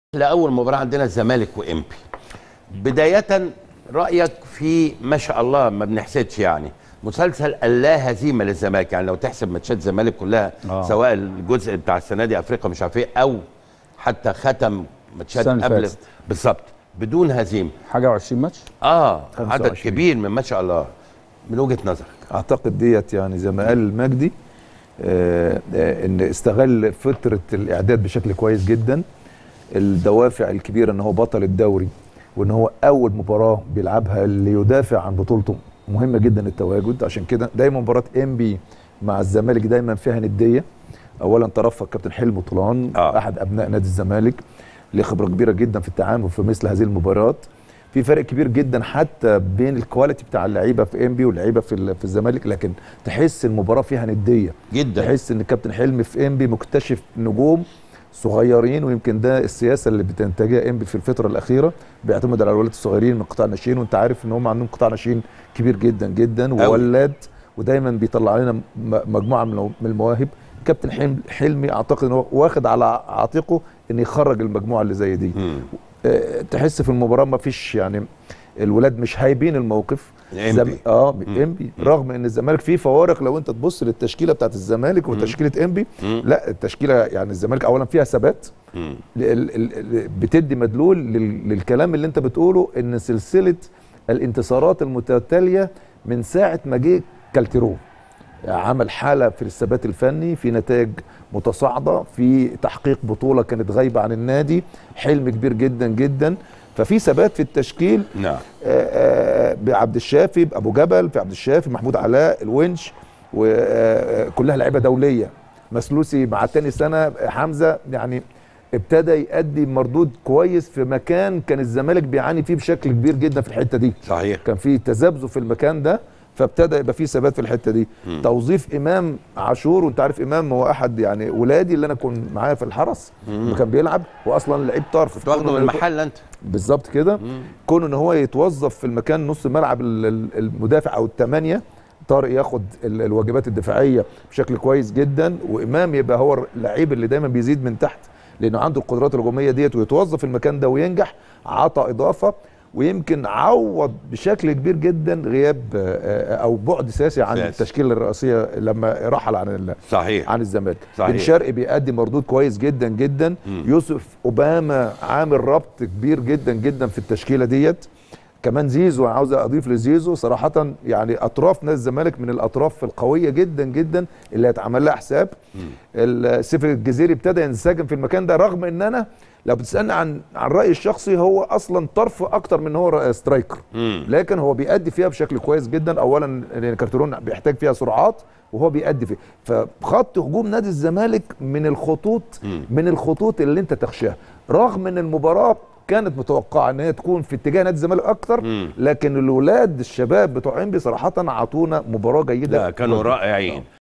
لأول مباراة عندنا الزمالك وإمبي بداية رأيك في ما شاء الله ما بنحسدش يعني مسلسل اللا هزيمة للزمالك يعني لو تحسب ماتشات الزمالك كلها آه. سواء الجزء بتاع السنة دي أفريقيا مش عارف إيه أو حتى ختم ماتشات السنة اللي قبل فاتت. بالظبط بدون هزيمة حاجه و20 ماتش اه عدد 25. كبير من ما شاء الله من وجهة نظرك اعتقد ديت يعني زي ما قال المجدي آه، آه، ان استغل فتره الاعداد بشكل كويس جدا الدوافع الكبيره ان هو بطل الدوري وان هو اول مباراه بيلعبها اللي يدافع عن بطولته مهمه جدا التواجد عشان كده دايما مباراه ام بي مع الزمالك دايما فيها نديه اولا ترفق كابتن حلمي طولان آه. احد ابناء نادي الزمالك ليه خبره كبيره جدا في التعامل في مثل هذه المباريات في فرق كبير جدا حتى بين الكواليتي بتاع اللعيبه في ام بي واللعيبه في ال- في الزمالك لكن تحس المباراه فيها نديه جدا تحس ان كابتن حلمي في ام بي مكتشف نجوم صغيرين ويمكن ده السياسه اللي بتنتجها ام بي في الفتره الاخيره بيعتمد على الولاد الصغيرين من قطاع الناشئين وانت عارف ان هم عندهم قطاع ناشئين كبير جدا جدا أوي. وولاد ودايما بيطلع لنا م- مجموعه من الو- من المواهب كابتن حلم- حلمي اعتقد ان هو واخد على عاتقه ان يخرج المجموعه اللي زي دي مم. آه، تحس في المباراه ما فيش يعني الولاد مش هايبين الموقف إنبي. اه مم. انبي رغم ان الزمالك فيه فوارق لو انت تبص للتشكيله بتاعت الزمالك وتشكيله انبي مم. لا التشكيله يعني الزمالك اولا فيها ثبات مم. ال- ال- ال- بتدي مدلول لل- للكلام اللي انت بتقوله ان سلسله الانتصارات المتتاليه من ساعه ما جه كالتيرون عمل حاله في الثبات الفني في نتائج متصاعده في تحقيق بطوله كانت غايبه عن النادي حلم كبير جدا جدا ففي ثبات في التشكيل نعم آه، آه، بعبد الشافي بابو جبل في عبد الشافي محمود علاء الونش وكلها لعيبه دوليه مسلوسي مع تاني سنه حمزه يعني ابتدى يأدي مردود كويس في مكان كان الزمالك بيعاني فيه بشكل كبير جدا في الحته دي صحيح كان في تذبذب في المكان ده فابتدى يبقى في ثبات في الحته دي مم. توظيف امام عاشور وانت عارف امام هو احد يعني ولادي اللي انا كنت معاه في الحرس لما كان بيلعب واصلا لعيب طرف تاخده من المحل أنت بالظبط كده مم. كون ان هو يتوظف في المكان نص ملعب ال- ال- المدافع او الثمانيه طارق ياخد ال- الواجبات الدفاعيه بشكل كويس جدا وامام يبقى هو اللعيب اللي دايما بيزيد من تحت لانه عنده القدرات الهجوميه ديت ويتوظف في المكان ده وينجح عطى اضافه ويمكن عوض بشكل كبير جدا غياب آه، آه، او بعد سياسي عن سياسي. التشكيله الرئيسيه لما رحل عن ال- صحيح عن الزمالك صحيح. بن شرقي بيأدي مردود كويس جدا جدا مم. يوسف اوباما عامل ربط كبير جدا جدا في التشكيله ديت كمان زيزو أنا عاوز اضيف لزيزو صراحه يعني اطراف نادي الزمالك من الاطراف القويه جدا جدا اللي هيتعمل لها حساب السيف الجزيري ابتدى ينسجم في المكان ده رغم ان انا لو بتسالني عن عن رايي الشخصي هو اصلا طرف اكتر من هو سترايكر مم. لكن هو بيأدي فيها بشكل كويس جدا اولا لان كارترون بيحتاج فيها سرعات وهو بيأدي فيها فخط هجوم نادي الزمالك من الخطوط مم. من الخطوط اللي انت تخشاها رغم ان المباراه كانت متوقعه ان هي تكون في اتجاه نادي الزمالك اكتر مم. لكن الولاد الشباب بتوع انبي صراحه عطونا مباراه جيده لا كانوا رائعين